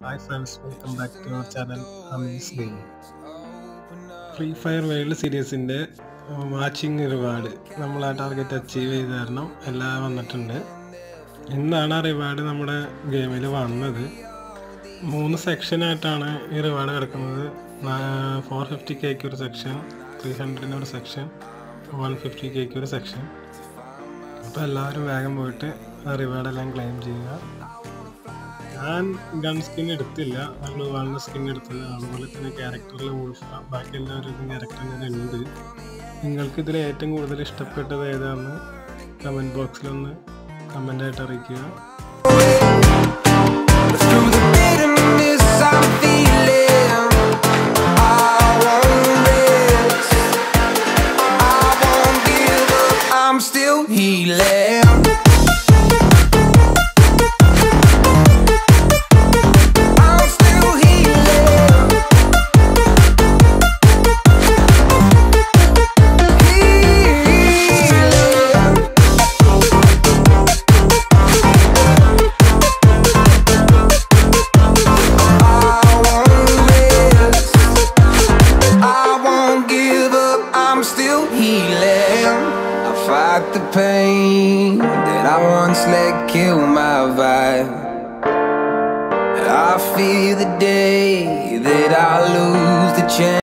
Hi friends welcome back to our channel അമീസ് game free fire world സീരീസിൻ്റെ watching reward നമ്മൾ ആ target achieve ചെയ്ത് കാരണം എല്ലാം വന്നിട്ടുണ്ട് ഇന്നാണ് ആ റിവാർഡ് നമ്മുടെ ഗെയിമിൽ വന്നത് മൂന്ന് സെക്ഷനായിട്ടാണ് ഈ റിവാർഡ് കിടക്കുന്നത് ഫോർ ഫിഫ്റ്റി കേക്ക് ഒരു സെക്ഷൻ ത്രീ ഹൺഡ്രഡിന് ഒരു സെക്ഷൻ വൺ ഫിഫ്റ്റി കേക്ക് ഒരു സെക്ഷൻ അപ്പോൾ എല്ലാവരും വേഗം പോയിട്ട് ആ റിവാർഡെല്ലാം ക്ലെയിം ചെയ്യുക ഞാൻ ഗൺ സ്കിൻ എടുത്തില്ല നമ്മൾ വാളുടെ സ്കിൻ എടുത്തത് അതുപോലെ തന്നെ ക്യാരക്ടറിൽ വോൾഫ് ബാക്കി എല്ലാവരും ക്യാരക്ടർ തന്നെ ഉണ്ട് നിങ്ങൾക്ക് ഇതിൽ ഏറ്റവും കൂടുതൽ ഇഷ്ടപ്പെട്ടത് ഏതാണെന്ന് കമൻറ്റ് ബോക്സിലൊന്ന് കമൻ്റായിട്ട് അറിയിക്കുക Through the bitterness I'm feeling, I won't rest. I won't give up. I'm still healing. I'm still healing. Healing. I won't rest. I won't give up. I'm still healing. I fight the pain that I once let kill my vibe. I fear the day that I lose the chance.